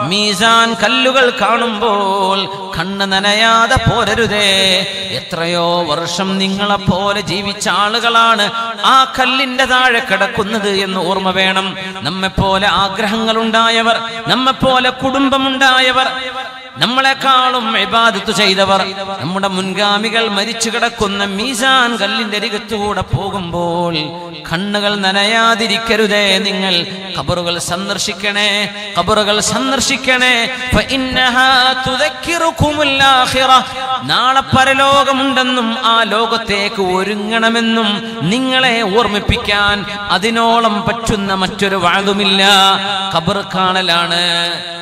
മീസാൻ കല്ലുകൾ കാണുമ്പോൾ കണ്ണ് നനയാതെ പോരരുതേ എത്രയോ വർഷം നിങ്ങളെപ്പോലെ ജീവിച്ച ആളുകളാണ് ആ കല്ലിന്റെ താഴെ കിടക്കുന്നത് എന്ന് ഓർമ്മ വേണം നമ്മെപ്പോലെ ആഗ്രഹങ്ങളുണ്ടായവർ നമ്മെപ്പോലെ കുടുംബമുണ്ടായവർ നമ്മളെക്കാളും ഇബാദത്ത് ചെയ്തവർ നമ്മുടെ മുൻഗാമികൾ മരിച്ചു കിടക്കുന്ന മീസാൻ കല്ലിന്റെ അരികത്തുകൂടെ പോകുമ്പോൾ കണ്ണുകൾ നനയാതിരിക്കരുതേ നിങ്ങൾ കബറുകൾ സന്ദർശിക്കണേ കബറുകൾ സന്ദർശിക്കണേ ഫഇന്നഹാ തുദക്കിറുകുമുൽ ആഖിറ. നാളെ പരലോകമുണ്ടെന്നും ആ ലോകത്തേക്ക് ഒരുങ്ങണമെന്നും നിങ്ങളെ ഓർമ്മിപ്പിക്കാൻ അതിനോളം പറ്റുന്ന മറ്റൊരു വാഴുമില്ല കബർ കാണലാണ്